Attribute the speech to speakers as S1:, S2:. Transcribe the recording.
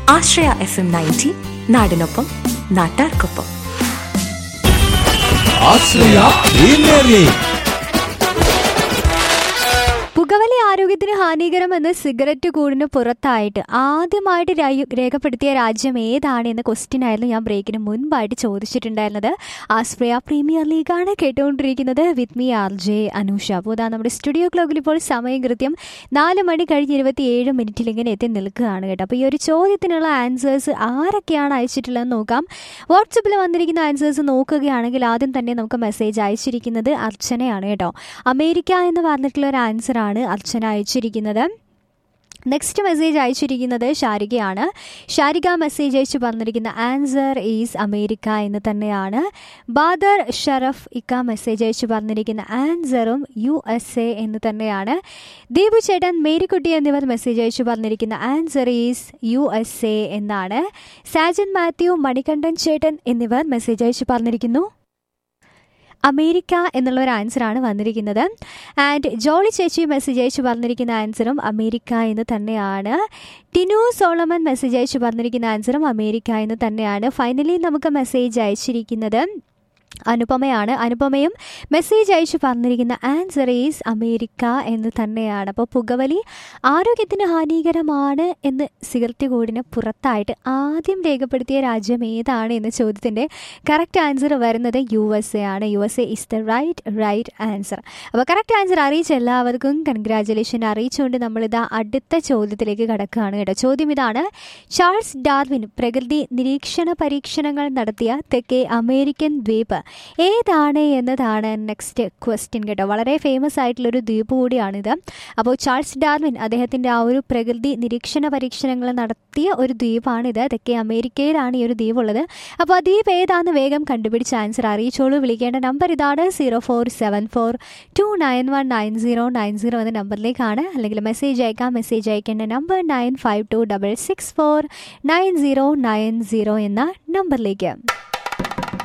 S1: ആശ്രയ F M ninety നാടിനൊപ്പം നാട്ടാർക്കൊപ്പം
S2: ആശ്രയ premier league
S3: പുകവലി ആരോഗ്യത്തിന് ഹാനികരമെന്ന് സിഗരറ്റ് കൂടിന് പുറത്തായിട്ട് ആദ്യമായിട്ട് രാ- രേഖപ്പെടുത്തിയ രാജ്യം ഏതാണ് എന്ന ക്വസ്റ്റ്യൻ ആയിരുന്നു ഞാൻ ബ്രേക്കിന് മുൻപായിട്ട് ചോദിച്ചിട്ടുണ്ടായിരുന്നത് ആസ്പ്രിയ പ്രീമിയർ ലീഗാണ് കേട്ടുകൊണ്ടിരിക്കുന്നത് with me R J Anusha അപ്പോൾ ഇതാ നമ്മുടെ സ്റ്റുഡിയോ ക്ലോക്കിൽ ഇപ്പോൾ സമയം കൃത്യം നാല് മണി കഴിഞ്ഞ് ഇരുപത്തിയേഴ് മിനിറ്റിൽ ഇങ്ങനെ എത്തി നിൽക്കുകയാണ് കേട്ടോ അപ്പോൾ ഈ ഒരു ചോദ്യത്തിനുള്ള ആൻസേഴ്സ് ആരൊക്കെയാണ് അയച്ചിട്ടുള്ളതെന്ന് നോക്കാം വാട്സപ്പിൽ വന്നിരിക്കുന്ന ആൻസേഴ്സ് നോക്കുകയാണെങ്കിൽ ആദ്യം തന്നെ നമുക്ക് മെസ്സേജ് അയച്ചിരിക്കുന്നത് അർച്ചനയാണ് കേട്ടോ അമേരിക്ക എന്ന് പറഞ്ഞിട്ടുള്ള ഒരു ആൻസറാണ് അർച്ചന അയച്ചിരിക്കുന്നത് നെക്സ്റ്റ് മെസ്സേജ് അയച്ചിരിക്കുന്നത് ഷാരികയാണ് ഷാരിക മെസ്സേജ് അയച്ച് പറഞ്ഞിരിക്കുന്ന ആൻസർ ഈസ് അമേരിക്ക എന്ന് തന്നെയാണ് ബാദർ ഷറഫ് ഇക്ക മെസ്സേജ് അയച്ച് പറഞ്ഞിരിക്കുന്ന ആൻസറും യു എസ് എ എന്ന് തന്നെയാണ് ദീപു ചേട്ടൻ മേരിക്കുട്ടി എന്നിവർ മെസ്സേജ് അയച്ച് പറഞ്ഞിരിക്കുന്ന answer is U S A എന്നാണ് സാജൻ മാത്യു മണികണ്ഠൻ ചേട്ടൻ എന്നിവർ മെസ്സേജ് അയച്ച് പറഞ്ഞിരിക്കുന്നു അമേരിക്ക എന്നുള്ള ഒരു ആൻസറാണ് വന്നിരിക്കുന്നത് ആൻഡ് ജോളി ചേച്ചി മെസ്സേജ് അയച്ച് പറഞ്ഞിരിക്കുന്ന ആൻസറും അമേരിക്ക എന്ന് തന്നെയാണ് ടിനു സോളമൻ മെസ്സേജ് അയച്ച് പറഞ്ഞിരിക്കുന്ന ആൻസറും അമേരിക്ക എന്ന് തന്നെയാണ് ഫൈനലി നമുക്ക് മെസ്സേജ് അയച്ചിരിക്കുന്നത് അനുപമയാണ് അനുപമയും മെസ്സേജ് അയച്ച് പറഞ്ഞിരിക്കുന്ന ആൻസർ ഈസ് അമേരിക്ക എന്ന് തന്നെയാണ് അപ്പോൾ പുകവലി ആരോഗ്യത്തിന് ഹാനികരമാണ് എന്ന് സിഗരറ്റ് കോഡിന് പുറത്തായിട്ട് ആദ്യം രേഖപ്പെടുത്തിയ രാജ്യം ഏതാണ് എന്ന ചോദ്യത്തിൻ്റെ കറക്റ്റ് ആൻസർ വരുന്നത് യു എസ് എ ആണ് U S A is the right right answer അപ്പോൾ കറക്റ്റ് ആൻസർ അറിയിച്ച എല്ലാവർക്കും കൺഗ്രാജുലേഷൻ അറിയിച്ചുകൊണ്ട് നമ്മളിതാ അടുത്ത ചോദ്യത്തിലേക്ക് കടക്കുകയാണ് കേട്ടോ ചോദ്യം ഇതാണ് ചാൾസ് ഡാർവിൻ പ്രകൃതി നിരീക്ഷണ പരീക്ഷണങ്ങൾ നടത്തിയ തെക്കേ അമേരിക്കൻ ദ്വീപ് ഏതാണ് എന്നതാണ് നെക്സ്റ്റ് ക്വസ്റ്റ്യൻ കേട്ടോ വളരെ ഫേമസ് ആയിട്ടുള്ളൊരു ദ്വീപ് കൂടിയാണിത് അപ്പോൾ ചാൾസ് ഡാർവിൻ അദ്ദേഹത്തിൻ്റെ ആ ഒരു പ്രകൃതി നിരീക്ഷണ പരീക്ഷണങ്ങൾ നടത്തിയ ഒരു ദ്വീപാണിത് തെക്കേ അമേരിക്കയിലാണ് ഈ ഒരു ദ്വീപ് ഉള്ളത് അപ്പോൾ ആ ദ്വീപ് ഏതാണെന്ന് വേഗം കണ്ടുപിടിച്ച് ആൻസർ അറിയിച്ചോളൂ വിളിക്കേണ്ട നമ്പർ ഇതാണ് zero four seven four two nine one nine zero nine zero എന്ന നമ്പറിലേക്കാണ് അല്ലെങ്കിൽ മെസ്സേജ് അയക്കാം മെസ്സേജ് അയക്കേണ്ട number nine five two double six four nine zero nine zero എന്ന നമ്പറിലേക്ക്